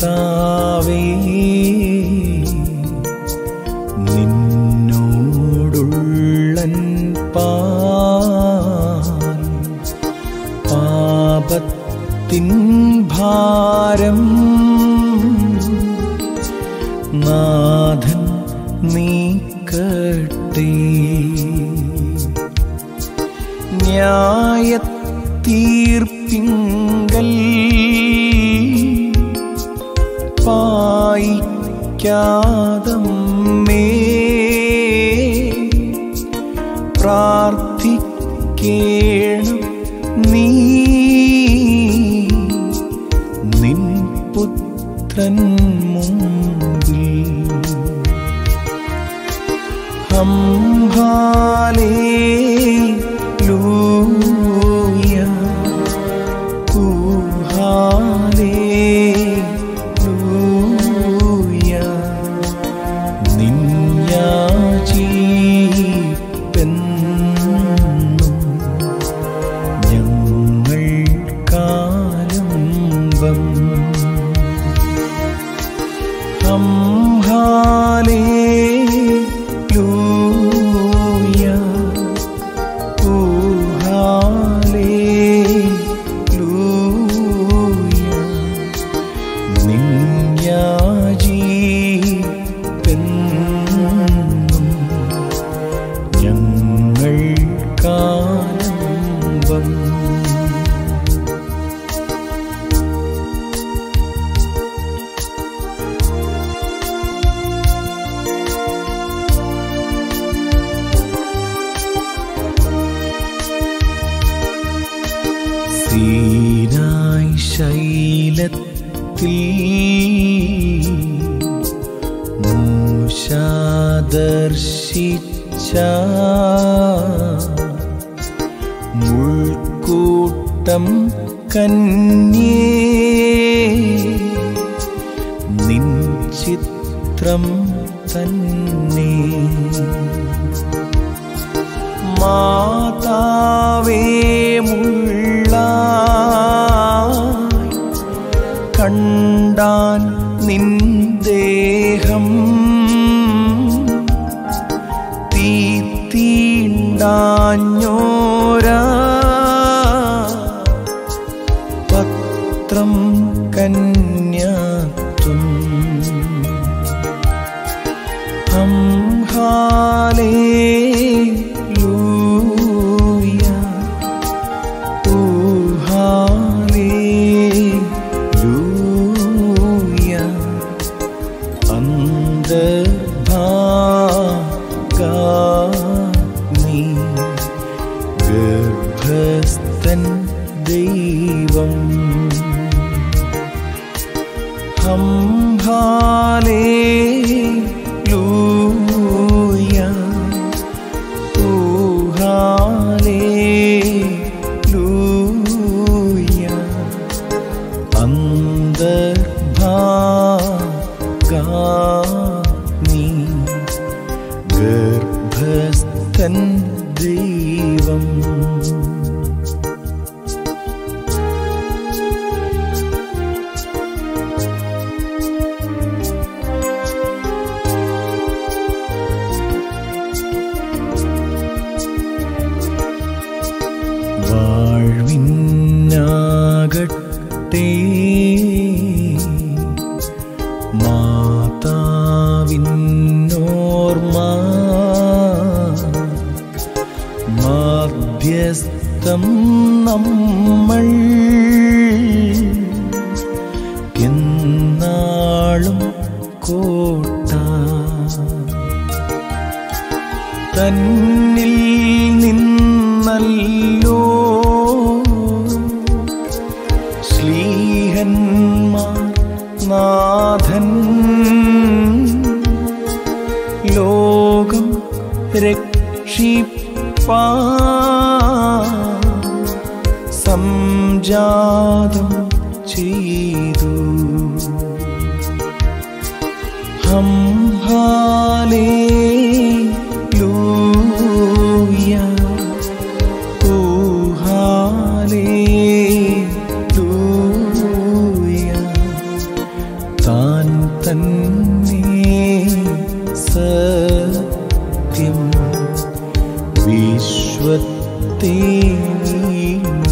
കർത്താവേ നിന്നോടുള്ളൻ പാൽ പാപത്തിൻ ഭാരം നാഥൻ നീക്കട്ടെ ന്യായ തീർപ്പിങ്കൽ പായിക്കാതമ്മേ പ്രാർത്ഥിക്കേണം നീ നിൻ പുത്രൻ മുമ്പിൽ ഹംഹാലേ ലൂയ ഊഹാലേ ലൂയ നിന്യാജീപ്പെന്നും ഞങ്ങൾ കാലംബം ഹംഹാലേ ലൂയ ഊഹാലേ ലൂയ നിന്യാജീപ്പെന്നും ഞങ്ങൾ കാലംബം സീനായ് ശൈലത്തിൽ മൂഷാദർശിച്ച മുൾക്കൂട്ടം കന്യേ നിൻ ചിത്രം തന്നെ മാതാവേ മുള്ള കണ്ടാൻ നിൻ ദേഹം തീത്തീണ്ടാഞ്ഞോര പത്രം കന്യാത്വം ഹംഹാലേ ലൂയ ഊഹാലേ ലൂയ അന്തർഭാഗാമി ഗർഭസ്ഥൻ ദൈവം ഹംഹാലേ ലൂയ ഊഹാലേ ലൂയ അന്തർഭാഗാമി ഗർഭസ്ഥൻ ദൈവം വാഴ്വിന്നാകട്ടെ മാതാവിന്നോർമ്മ മാധ്യസ്ഥം നമ്മൾ എന്നാളും കോട്ട തന്നിൽ നിന്നല്ലോ ശ്ലീഹന്മാർ നാഥൻ ലോകം രക്ഷിപ്പാ സംജാതം ചെയ്തു ഹംഹാലേ ലൂയ ഊഹാലേ ലൂയ വിശ്വത്തെ